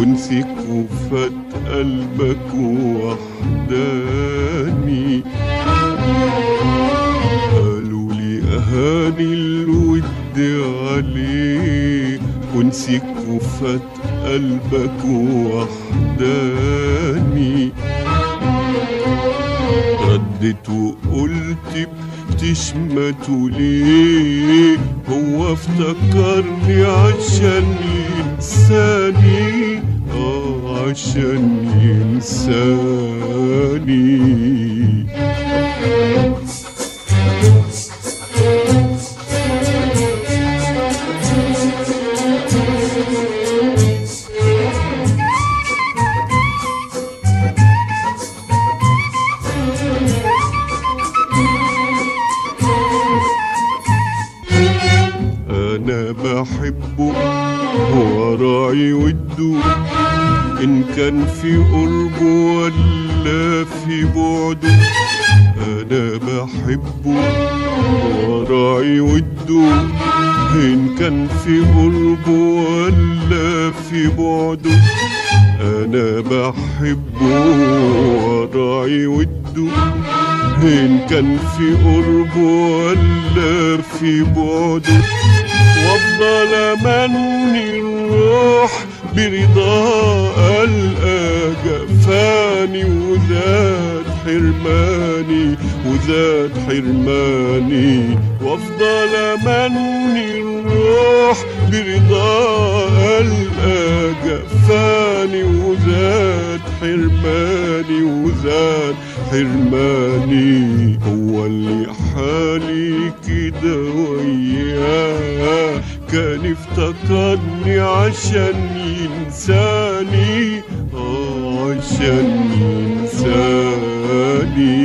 ونسيك وفات قلبك وحداني قالوا لي أهاني الود عليه ونسيك وفات قلبك وحداني ردت وقلت بتشمتوا ليه هو افتكرني عشان ينساني اه عشان ينساني انا بحبه هو راعي وده ان كان في قربه ولا في بعده انا بحبه هو راعي وده ان كان في قربه ولا في بعده انا بحبه هو راعي وده إن كان في قربه ولا في بعده وافضل امني الروح برضا القى جفاني وزاد حرماني وزاد حرماني وافضل امني الروح برضا القى جفاني وزاد حرماني وزاد حرماني هو اللي حالي كده وياه كان افتكرني عشان ينساني اه عشان ينساني